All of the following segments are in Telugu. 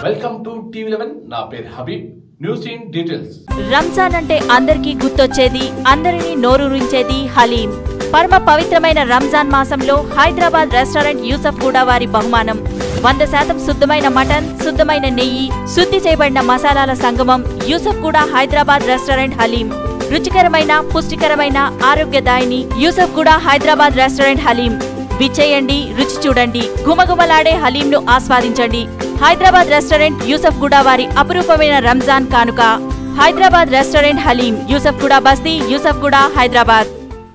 వెల్కమ్ టు టీవీ లెవెన్ నా పేరు Habeeb news in details Ramzan అంటే అందరికీ గుర్తొచ్చేది అందరినీ నోరూరించేది హలీం పరమ పవిత్రమైన రంజాన్ మాసంలో హైదరాబాద్ రెస్టారెంట్ యూసఫ్ కూడా వారి బహుమానం వంద శాతం శుద్ధమైన మటన్ శుద్ధమైన నెయ్యి శుద్ధి చేయబడిన మసాలాల సంగమం యూసఫ్ కూడా హైదరాబాద్ రెస్టారెంట్ హలీం రుచికరమైన పుష్టికరమైన ఆరోగ్యదాయిని యూసఫ్ కూడా హైదరాబాద్ రెస్టారెంట్ హలీం విచ్చేయండి రుచి చూడండి గుమగుమలాడే హలీంను ఆస్వాదించండి హైదరాబాద్ రెస్టారెంట్ యూసఫ్ కూడా వారి అపురూపమైన రంజాన్ కానుక హైదరాబాద్ రెస్టారెంట్ హలీం యూసఫ్ కూడా బస్తీ యూసఫ్ కూడా హైదరాబాద్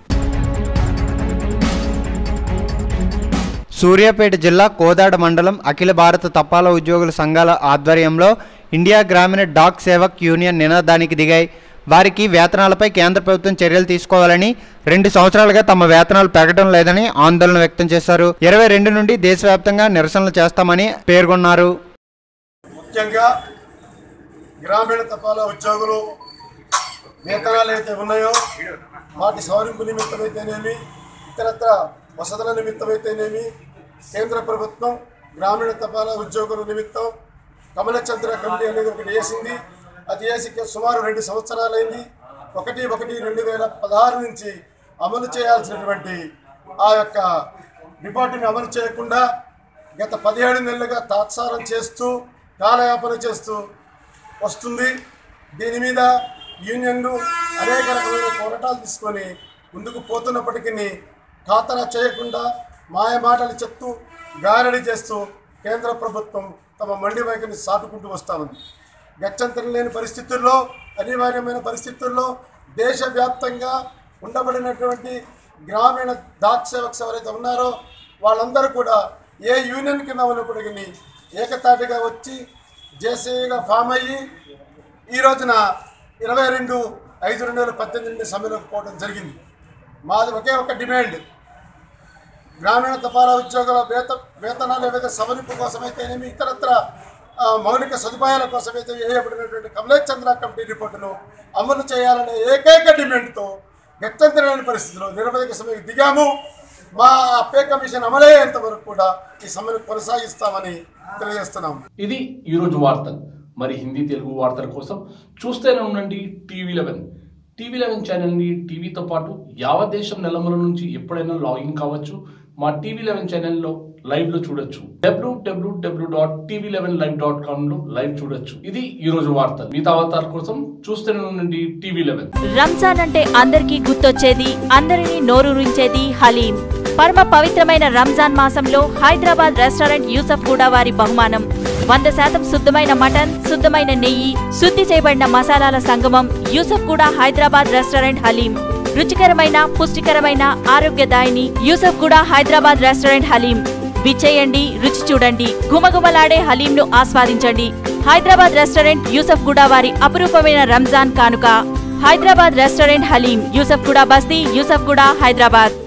సూర్యాపేట జిల్లా కోదాడ మండలం అఖిల భారత తపాలా ఉద్యోగుల సంఘాల ఆధ్వర్యంలో ఇండియా గ్రామీణ డాక్ సేవక్ యూనియన్ నినాదానికి దిగాయి వారికి వేతనాలపై కేంద్ర ప్రభుత్వం చర్యలు తీసుకోవాలని రెండు సంవత్సరాలుగా తమ వేతనాలు పెరగడం లేదని ఆందోళన వ్యక్తం చేశారు ఇరవై రెండు నుండి దేశవ్యాప్తంగా నిరసనలు చేస్తామని పేర్కొన్నారు ముఖ్యంగా గ్రామీణ తపాలా ఉద్యోగులు వేతనాలు అయితే ఉన్నాయో వాటి సవరింపు నిమిత్తమైతేనేమి ఇతరత్ర వసతుల నిమిత్తమైతేనేమి కేంద్ర ప్రభుత్వం గ్రామీణ తపాలా ఉద్యోగుల నిమిత్తం కమలచంద్ర కమిటీ అనేది ఒకటి వేసింది అది వేసి సుమారు రెండు సంవత్సరాలైంది ఒకటి ఒకటి రెండు వేల పదహారు నుంచి అమలు చేయాల్సినటువంటి ఆ యొక్క రిపోర్టుని అమలు చేయకుండా గత పదిహేడు నెలలుగా తాత్సారం చేస్తూ కాలయాపన చేస్తూ వస్తుంది దీని మీద యూనియన్లు అనేక రకమైన పోరాటాలు తీసుకొని ముందుకు పోతున్నప్పటికీ ఖాతరా చేయకుండా మాయ మాటలు చెప్తూ గారడి చేస్తూ కేంద్ర ప్రభుత్వం తమ మండి వైఖరిని సాటుకుంటూ వస్తూ ఉంది గత్యంతరం లేని పరిస్థితుల్లో అనివార్యమైన పరిస్థితుల్లో దేశవ్యాప్తంగా ఉండబడినటువంటి గ్రామీణ డాక్ సేవక్స్ ఎవరైతే ఉన్నారో వాళ్ళందరూ కూడా ఏ యూనియన్ కింద ఉన్నప్పటికీ ఏకతాటిగా వచ్చి జేసీగా ఫామ్ అయ్యి ఈ రోజున ఇరవై రెండు ఐదు రెండు వేల పద్దెనిమిది నుండి సమ్మెలోకి పోవడం జరిగింది మాది ఒకే ఒక డిమాండ్ గ్రామీణ తపాలా ఉద్యోగుల వేత వేతనాలు ఏవైతే సవరింపు కోసమైతేనేమి ఇతరత్ర ఆ, మౌలిక సదుపాయాల కోసమైతే వేయబడినటువంటి కమలేష్ చంద్ర కమిటీ రిపోర్టును అమలు చేయాలనే ఏకైక డిమాండ్తో వ్యక్తంతరమైన పరిస్థితిలో నిరవధిక సమ్మెకు దిగాము మా పే కమిషన్ అమలయ్యేంత వరకు కూడా ఈ సమ్మెను కొనసాగిస్తామని తెలియజేస్తున్నాము ఇది ఈరోజు వార్తలు మరి హిందీ తెలుగు వార్తల కోసం చూస్తూనే ఉండండి టీవీ లెవెన్ టీవీ లెవెన్ ఛానల్ని టీవీతో పాటు యావత్ దేశం నెలమల నుంచి ఎప్పుడైనా లాగిన్ కావచ్చు మా టీవీ లెవెన్ ఛానల్లో లైవ్లో చూడొచ్చు W W W dot TV eleven live dot కామ్లో లైవ్ చూడొచ్చు ఇది ఈరోజు వార్తలు మిగతా వార్తల కోసం చూస్తూనే ఉండండి టీవీ లెవెన్ రంజాన్ అంటే అందరికీ గుర్తొచ్చేది అందరినీ నోరూరించేది హలీం పరమ పవిత్రమైన రంజాన్ మాసంలో హైదరాబాద్ రెస్టారెంట్ యూసఫ్ కూడా వారి బహుమానం వంద శాతం శుద్ధమైన మటన్ శుద్ధమైన నెయ్యి శుద్ధి చేయబడిన మసాలాల సంగమం యూసఫ్ కూడా హైదరాబాద్ రెస్టారెంట్ హలీం రుచికరమైన పుష్టికరమైన ఆరోగ్యదాయిని యూసఫ్ కూడా హైదరాబాద్ రెస్టారెంట్ హలీం విచ్చేయండి రుచి చూడండి గుమగుమలాడే హలీంను ఆస్వాదించండి హైదరాబాద్ రెస్టారెంట్ యూసఫ్ కూడా వారి అపురూపమైన రంజాన్ కానుక హైదరాబాద్ రెస్టారెంట్ హలీం యూసఫ్ కూడా బస్తీ యూసఫ్ కూడా హైదరాబాద్